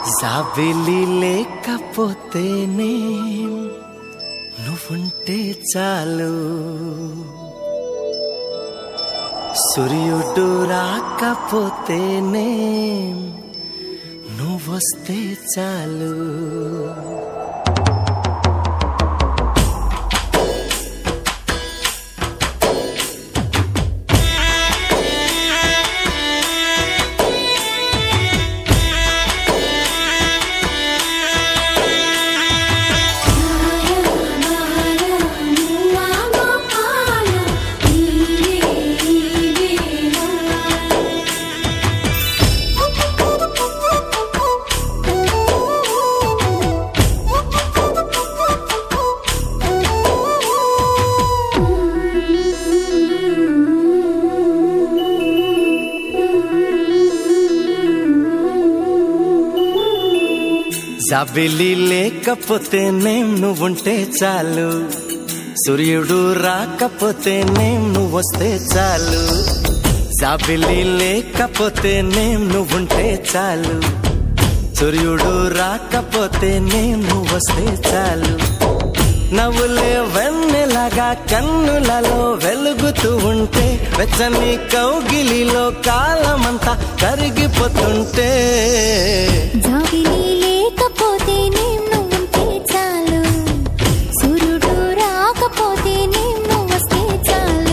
జాబిలి లేకపోతేనే నువ్వుంటే చాలు సూర్యుడు రాకపోతేనే నువ్వొస్తే చాలు జాబిలి లేకపోతేనేం నువ్వుంటే చాలు సూర్యుడు రాకపోతేనేం నువ్వొస్తే చాలు జాబిలి లేకపోతేనేం నువ్వుంటే చాలు సూర్యుడు రాకపోతేనేం నువ్వొస్తే చాలు నవ్వులే వెన్నెలాగా కన్నులలో వెలుగుతూ ఉంటే వెచ్చని కౌగిలిలో కాలమంతా కరిగిపోతుంటే జాబిలి లేకపోతే నేను ఉంటే చాలు సూర్యుడు రాకపోతే నేను వస్తే చాలు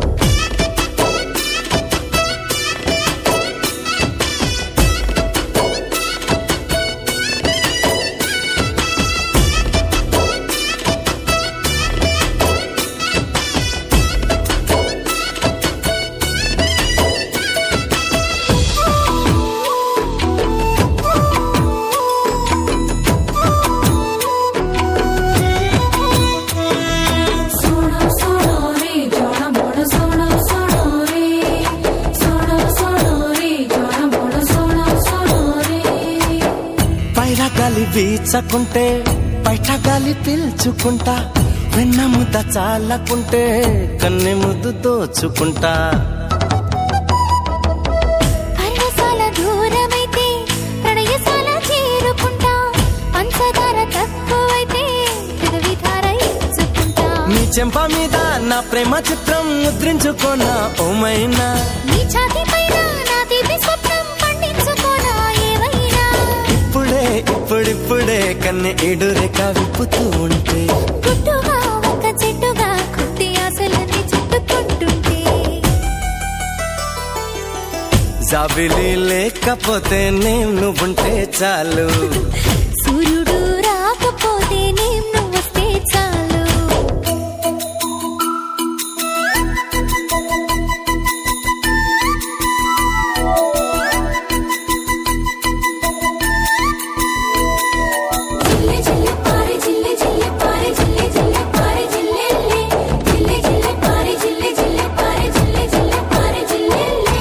సోడా సోడా రే జోడ మోడ సోడా సోడా రే సోడా సోడా రే జోడ మోడ సోడా సోడా రే పైర గాలి వీచకుంటే బయట గాలి పీల్చుకుంటా వెన్న ముద్ద చాలకుంటే కన్నె ముద్దు దోచుకుంటా పర్వసాల దూరమైతే ప్రణయసాల చేరుకుంటా పంచదార తక్కువైతే పెదవి ధార ఇచ్చుకుంటా నీ చెంప మీద నా ప్రేమ చిత్రం ముద్రించుకోనా ఓమైనా నీ ఛాతీ పైన నా తీపి స్వప్నం పండించుకోనా ఏమైనా ఇప్పుడే ఇప్పుడిప్పుడే కన్నె ఏడు రేఖ విప్పుతూ ఉంటే గుట్టుగా ఒక చెట్టుగా కొద్ది ఆశలన్నీ చుట్టుకుంటుంటే జాబిలి లేకపోతే నేను నువ్వుంటే చాలు సూర్యుడు రాకపోతే నేను వస్తే చాలు జిల్లే జిల్లే పారే జిల్లే జిల్లే పారే జిల్లే జిల్లే పారే జిల్లెల్లే జిల్లే జిల్లే పారే జిల్లే జిల్లే పారే జిల్లే జిల్లే పారే జిల్లెల్లే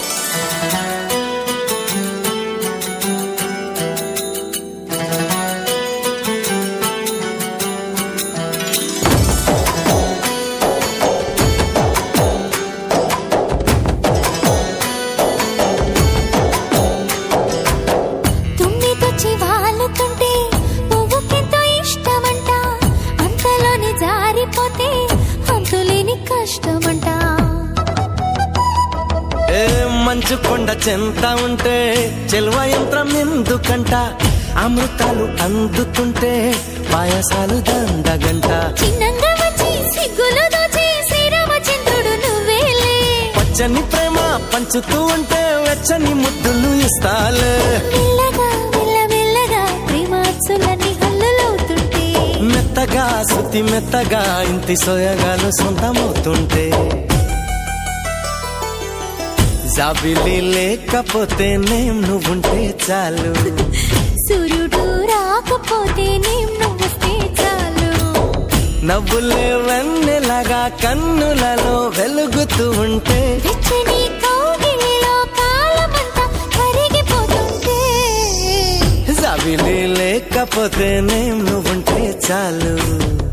తుమ్మిదొచ్చి వాళ్ళకంటే పువ్వుకెంతో ఇష్టమంట అంతలోని జారిపోతే అంతులేని కష్టమంట ఏ మంచు కొండ చెంత ఉంటే చెల్వ యంత్రం ఎందుకంట అమృతాలు అందుకుంటే పాయసాలు దండగంట చిన్నంగా వచ్చి సిగ్గులు దోచి శ్రీరామచంద్రుడు నువ్వేలే పచ్చని ప్రేమ పంచుతూ ఉంటే వెచ్చని ముద్దులు ఇస్తాలే మెల్లగా మెల్లమెల్లగా ప్రేమాత్సులన్నీ హల్లులవుతుంటే మెత్తగా శుతి మెత్తగా ఇంటి సోయగాలు సొంతమవుతుంటే జాబిలి లేకపోతే నేను నువ్వుంటే చాలు సూర్యుడు రాకపోతే నేను వస్తే చాలు నవ్వులే వెన్నెలగా కన్నులలో వెలుగుతూ ఉంటే వెచ్చని కౌగిలిలో కాలమంతా కరిగిపోతుంటే జాబిలి లేకపోతే నేను నువ్వుంటే చాలు